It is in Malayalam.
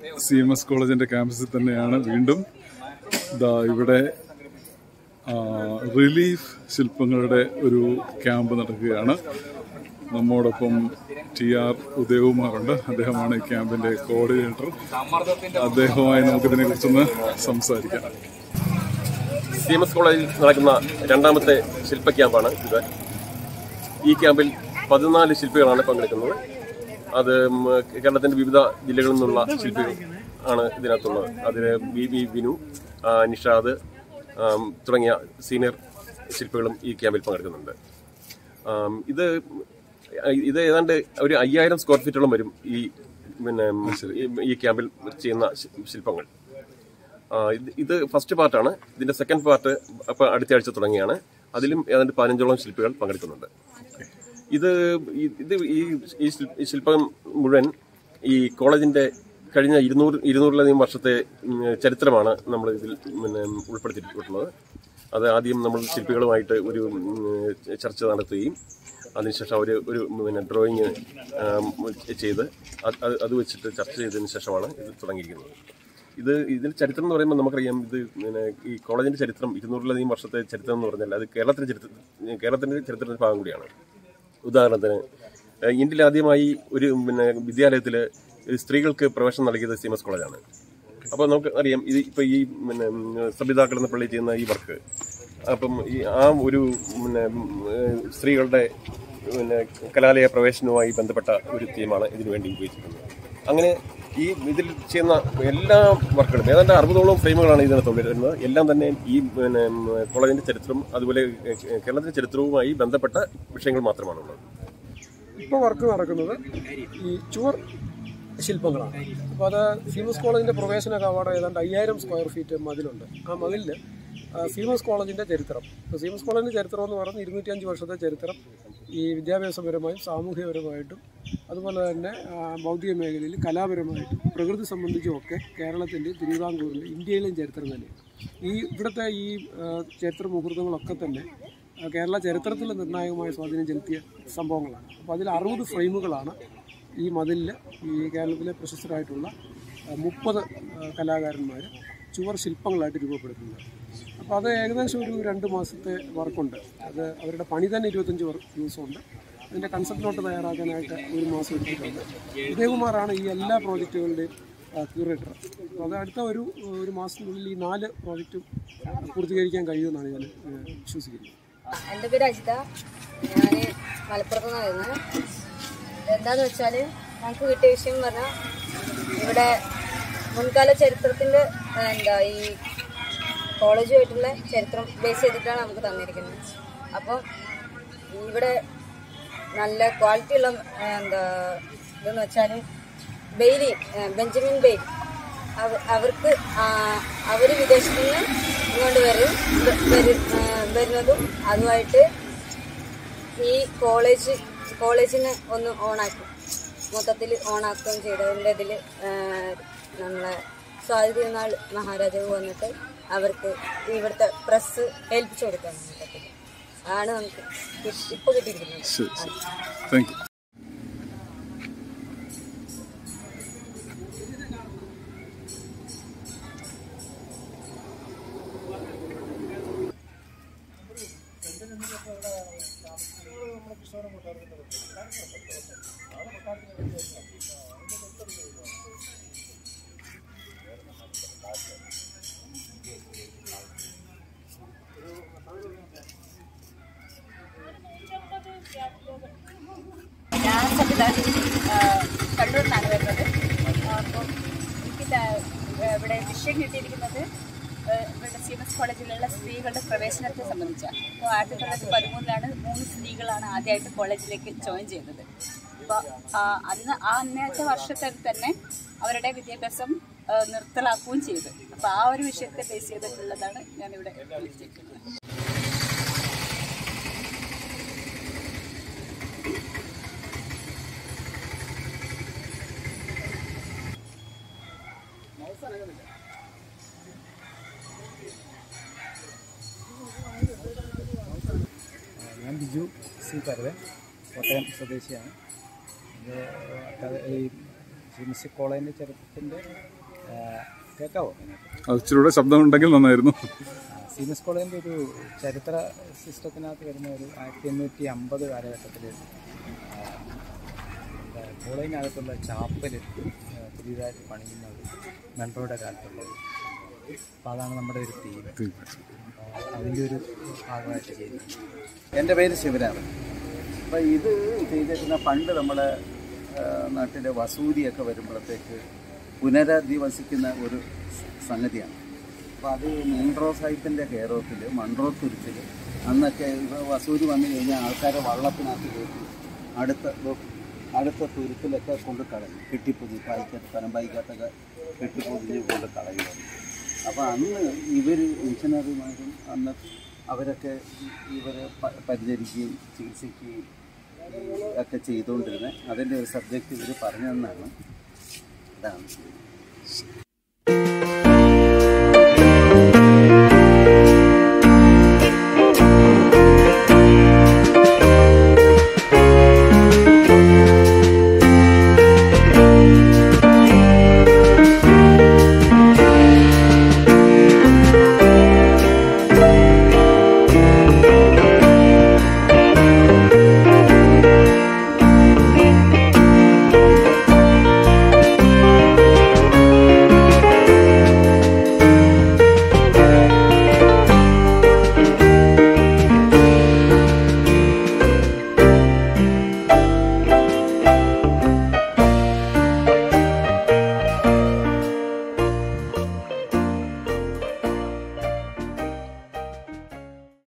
സി എം എസ് കോളേജിന്റെ ക്യാമ്പസിൽ തന്നെയാണ് വീണ്ടും ദാ ഇവിടെ ആ, റിലീഫ് ശില്പങ്ങളുടെ ഒരു ക്യാമ്പ് നടക്കുകയാണ് നമ്മോടൊപ്പം ടി ആർ ഉദയകുമാറുണ്ട് അദ്ദേഹമാണ് ഈ ക്യാമ്പിന്റെ കോർഡിനേറ്റർ അദ്ദേഹവുമായി നമുക്കിതിനെ കുറിച്ചൊന്ന് സംസാരിക്കാം സി എം എസ് കോളേജിൽ നടക്കുന്ന രണ്ടാമത്തെ ശില്പ ക്യാമ്പാണ് ഇത് ഈ ക്യാമ്പിൽ പതിനാല് ശില്പികളാണ് പങ്കെടുക്കുന്നത് അത് ഉം, കേരളത്തിന്റെ വിവിധ ജില്ലകളിൽ നിന്നുള്ള ശില്പികൾ ആണ് ഇതിനകത്തുള്ളത് അതിൽ ബി ബി വിനു ആ, നിഷാദ് ആം, തുടങ്ങിയ സീനിയർ ശില്പികളും ഈ ക്യാമ്പിൽ പങ്കെടുക്കുന്നുണ്ട് ആം, ഇത് ഇത് ഏതാണ്ട് ഒരു അയ്യായിരം സ്ക്വയർ ഫീറ്റോളം വരും ഈ പിന്നെ ഈ- ഈ ക്യാമ്പിൽ ചെയ്യുന്ന ശി- ശില്പങ്ങൾ ആ, ഇത് ഇത് ഫസ്റ്റ് പാർട്ടാണ് ഇതിന്റെ സെക്കൻഡ് പാർട്ട് അപ്പൊ അടുത്ത ആഴ്ച തുടങ്ങിയാണ് അതിലും ഏതാണ്ട് പതിനഞ്ചോളം ശില്പികൾ പങ്കെടുക്കുന്നുണ്ട് ഇത് ഈ- ഇത് ഈ ഈ ശിൽ- ഈ ശില്പം മുഴുവൻ ഈ കോളേജിന്റെ കഴിഞ്ഞ ഇരുന്നൂറ് ഇരുന്നൂറിലധികം വർഷത്തെ ഉം, ചരിത്രമാണ് നമ്മൾ ഇതിൽ പിന്നെ ഉൾപ്പെടുത്തിയിട്ടുള്ളത് അത് ആദ്യം നമ്മൾ ശില്പികളുമായിട്ട് ഒരു ഉം, ചർച്ച നടത്തുകയും അതിനുശേഷം അവർ ഒരു പിന്നെ ഡ്രോയിങ് ചെയ്ത് അത് അത് അത് വെച്ചിട്ട് ചർച്ച ചെയ്തതിന് ശേഷമാണ് ഇത് തുടങ്ങിയിരിക്കുന്നത് ഇത് ഇതിന്റെ ചരിത്രം എന്ന് പറയുമ്പോൾ നമുക്കറിയാം ഇത് പിന്നെ ഈ കോളേജിന്റെ ചരിത്രം ഇരുന്നൂറിലധികം വർഷത്തെ ചരിത്രം എന്ന് പറഞ്ഞാൽ അത് കേരളത്തിന്റെ ചരിത്ര കേരളത്തിന്റെ ചരിത്രത്തിന്റെ ഭാഗം കൂടിയാണ് ഉദാഹരണത്തിന് ഏഹ് ഇന്ത്യയിൽ ആദ്യമായി ഒരു പിന്നെ വിദ്യാലയത്തിൽ സ്ത്രീകൾക്ക് പ്രവേശനം നൽകിയത് സി എം എസ് കോളേജാണ് അപ്പോൾ നമുക്ക് അറിയാം ഇത് ഇപ്പൊ ഈ പിന്നെ ഉം, സബിത കിടന്നപ്പള്ളി ചെയ്യുന്ന ഈ വർക്ക് അപ്പം ഈ ആ ഒരു പിന്നെ ഉം, ഏഹ് സ്ത്രീകളുടെ പിന്നെ കലാലയ പ്രവേശനവുമായി ബന്ധപ്പെട്ട ഒരു തീമാണ് ഇതിനു വേണ്ടി ഉപയോഗിച്ചിരിക്കുന്നത് അങ്ങനെ ഈ ഇതിൽ ചെയ്യുന്ന എല്ലാ വർക്കുകളും ഏതാണ്ട് അറുപതോളം ഫ്രെയിമുകളാണ് ഇതിനകത്ത് വരുന്നത് എല്ലാം തന്നെ ഈ പിന്നെ ഉം, കോളേജിന്റെ ചരിത്രം അതുപോലെ ഏഹ്, കേരളത്തിന്റെ ചരിത്രവുമായി ബന്ധപ്പെട്ട വിഷയങ്ങൾ മാത്രമാണുള്ളത് ഇപ്പോൾ വർക്ക് നടക്കുന്നത് ഈ ചുവർ ശില്പങ്ങളാണ് അപ്പോൾ അത് സീമസ് കോളേജിൻ്റെ പ്രവേശന കവാടം ഏതാണ്ട് അയ്യായിരം സ്ക്വയർ ഫീറ്റ് മതിലുണ്ട് ആ മതിലിൽ സീമസ് കോളേജിൻ്റെ ചരിത്രം ഇപ്പോൾ സീമസ് കോളേജിൻ്റെ ചരിത്രം എന്ന് പറയുന്നത് ഇരുന്നൂറ്റിയഞ്ച് വർഷത്തെ ചരിത്രം ഈ വിദ്യാഭ്യാസപരമായും സാമൂഹികപരമായിട്ടും അതുപോലെ തന്നെ ആ, ഭൗതിക മേഖലയിൽ കലാപരമായിട്ടും പ്രകൃതി സംബന്ധിച്ചും ഒക്കെ കേരളത്തിൻ്റെയും തിരുവിതാംകൂറിൻ്റെ ഇന്ത്യയിലെയും ചരിത്രം തന്നെയാണ് ഈ ഇവിടുത്തെ ഈ ആ, ചരിത്ര മുഹൂർത്തങ്ങളൊക്കെ തന്നെ ആ, കേരള ചരിത്രത്തിൽ നിർണായകമായ സ്വാധീനം ചെലുത്തിയ സംഭവങ്ങളാണ് അപ്പോൾ അതിൽ അറുപത് ഫ്രെയിമുകളാണ് ഈ മതിലിൽ ഈ കേരളത്തിലെ പ്രശസ്തരായിട്ടുള്ള മുപ്പത് കലാകാരന്മാർ ചുവർ ശില്പങ്ങളായിട്ട് രൂപപ്പെടുത്തുന്നത് അപ്പോൾ അത് ഏകദേശം ഒരു രണ്ട് മാസത്തെ വർക്കുണ്ട് അത് അവരുടെ പണി തന്നെ ഇരുപത്തഞ്ച് വർ ദിവസമുണ്ട് അതിൻ്റെ കൺസെപ്റ്റ് നോട്ട് തയ്യാറാക്കാനായിട്ട് ഒരു മാസം എടുത്തിട്ടുണ്ട് ഉദയകുമാറാണ് ഈ എല്ലാ പ്രോജക്റ്റുകളുടെയും ക്യൂറേറ്റർ അപ്പോൾ അത് അടുത്ത ഒരു ഒരു മാസത്തിനുള്ളിൽ ഈ നാല് പ്രോജക്റ്റും പൂർത്തീകരിക്കാൻ കഴിയുമെന്നാണ് ഞാൻ ഏഹ്, വിശ്വസിക്കുന്നത് എൻ്റെ പേര് അജിത ഞാൻ മലപ്പുറത്ത് നിന്നാണ് വരുന്നത് എന്താന്ന് വെച്ചാൽ ഞങ്ങൾക്ക് കിട്ടിയ വിഷയം എന്ന് പറഞ്ഞാൽ ഇവിടെ മുൻകാല ചരിത്രത്തിൻ്റെ എന്താ ഈ കോളേജുമായിട്ടുള്ള ചരിത്രം ബേസ് ചെയ്തിട്ടാണ് നമുക്ക് തന്നിരിക്കുന്നത് അപ്പം ഇവിടെ നല്ല ക്വാളിറ്റി ഉള്ള ആ, എന്താ ഇതെന്ന് വെച്ചാൽ ബെയ്ലി ആ, ബെഞ്ചമിൻ ബെയ്ലി അവ- അവർക്ക് അവർ വിദേശത്തു നിന്ന് ഇങ്ങോട്ട് വരും വ- വരു- ആ, വരുന്നതും അതുമായിട്ട് ഈ കോളേജ് കോളേജിനെ ഒന്ന് ഓണാക്കി മൊത്തത്തിൽ ഓണാക്കുകയും ചെയ്തതിൻ്റെ ഇതിൽ നമ്മളെ സ്വാതിരുന്നാൾ മഹാരാജാവ് വന്നിട്ട് അവർക്ക് ഇവിടുത്തെ പ്രസ് ഏൽപ്പിച്ചു കൊടുക്കുകയാണ് മൊത്തത്തിൽ ആണ് നമുക്ക് ഇപ്പോൾ കിട്ടിയിരിക്കുന്നത് ശരി ശരി താങ്ക് യു ഞാൻ സബിത കണ്ണൂരിൽ നിന്നാണ് വരുന്നത് അപ്പം എനിക്ക് ത- ഇവിടെ വിഷയം കിട്ടിയിരിക്കുന്നത് ഏഹ് ഇവിടെ സി എം എസ് കോളേജിലുള്ള സ്ത്രീകളുടെ പ്രവേശനത്തെ സംബന്ധിച്ചാണ് അപ്പോൾ ആയിരത്തി തൊള്ളായിരത്തി പതിമൂന്നിലാണ് മൂന്ന് സ്ത്രീകളാണ് ആദ്യമായിട്ട് കോളേജിലേക്ക് ജോയിൻ ചെയ്തത് അപ്പോൾ അന്ന് ആ അന്നത്തെ വർഷത്തിൽ തന്നെ അവരുടെ വിദ്യാഭ്യാസം ഏഹ് നിർത്തലാക്കുകയും ചെയ്തു അപ്പോൾ ആ ഒരു വിഷയത്തെ ബേസ് ചെയ്തിട്ടുള്ളതാണ് ഞാനിവിടെ വിളിച്ചിരിക്കുന്നത് ഞാൻ ബിജു സി പരവൻ കോട്ടയം സ്വദേശിയാണ് ഇത് കഥ- ഈ സി കോളേജിൻ്റെ ചരിത്രത്തിൻ്റെ കേൾക്കാവോ അതിനകത്ത് അത് ഇച്ചിരൂടെ ശബ്ദം ഉണ്ടെങ്കിൽ നന്നായിരുന്നു സീമസ് കോളേജിൻ്റെ ഒരു ചരിത്ര സിസ്റ്റത്തിനകത്ത് വരുന്ന ഒരു ആയിരത്തി എണ്ണൂറ്റി അമ്പത് കാലഘട്ടത്തിൽ കോളേജിനകത്തുള്ള ചാപ്പൽ പുതിയതായിട്ട് പണിയുന്ന ഒരു മെൻട്രോയുടെ കാലത്തുള്ളത് അപ്പോൾ അതാണ് നമ്മുടെ ഒരു തീം അതിൻ്റെ ഒരു ഭാഗമായിട്ട് ചെയ്യുന്നത് എൻ്റെ പേര് ശിവരാമൻ അപ്പോൾ ഇത് ചെയ്തിരുന്ന പണ്ട് നമ്മുടെ ആ, നാട്ടിലെ വസൂരിയൊക്കെ വരുമ്പോഴത്തേക്ക് പുനരധിവസിക്കുന്ന ഒരു സംഗതിയാണ് അപ്പോൾ അത് മൺട്രോ സാഹിബിൻ്റെ കെയർ ഓഫിൽ മൺട്രോ തുരുത്തിൽ അന്നൊക്കെ ഇപ്പോൾ വസൂരി വന്നു കഴിഞ്ഞാൽ ആൾക്കാരെ വള്ളത്തിനകത്ത് കയറ്റി അടുത്ത ദോ- അടുത്ത തുരുത്തിലൊക്കെ കൊണ്ട് കളയും കെട്ടിപ്പൊതി പായിക്കത്ത് പരമ്പായിക്കത്തൊക്കെ കെട്ടിപ്പൊതിഞ്ഞ് കൊണ്ട് കളയുമായിരുന്നു അപ്പോൾ അന്ന് ഇവർ മിഷനറിമാരും അന്ന് അവരൊക്കെ ഇവരെ പ- പരിചരിക്കുകയും ചികിത്സിക്കുകയും ഈ ഒക്കെ ചെയ്തുകൊണ്ടിരുന്നത് അതിൻ്റെ ഒരു സബ്ജക്റ്റ് ഇവർ പറഞ്ഞു തന്നാണ് ഇതാണ്